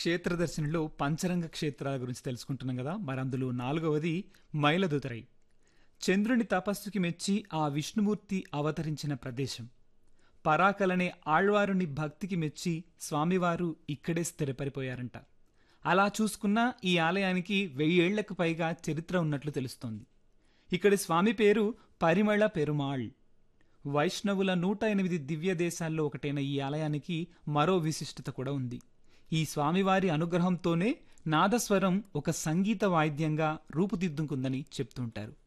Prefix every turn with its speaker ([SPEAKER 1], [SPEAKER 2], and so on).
[SPEAKER 1] క్షేత్ర దర్శనంలో పంచరంగ క్షేత్రాల గురించి తెలుసుకుంటున్నాం కదా మరి అందులో నాలుగవది మైలదుతరై చంద్రుని తపస్సుకి మెచ్చి ఆ విష్ణుమూర్తి అవతరించిన ప్రదేశం పరాకలనే ఆళ్వారుని భక్తికి మెచ్చి స్వామివారు ఇక్కడే స్థిరపడిపోయారంట అలా చూసుకున్నా ఈ ఆలయానికి వెయ్యేళ్లకు పైగా చరిత్ర ఉన్నట్లు తెలుస్తోంది ఇక్కడి స్వామి పేరు పరిమళ పెరుమాళ్ వైష్ణవుల నూట ఎనిమిది దివ్య దేశాల్లో ఒకటైన ఈ ఆలయానికి మరో విశిష్టత కూడా ఉంది ఈ స్వామివారి అనుగ్రహంతోనే నాదస్వరం ఒక సంగీత వాయిద్యంగా రూపుదిద్దుకుందని చెప్తుంటారు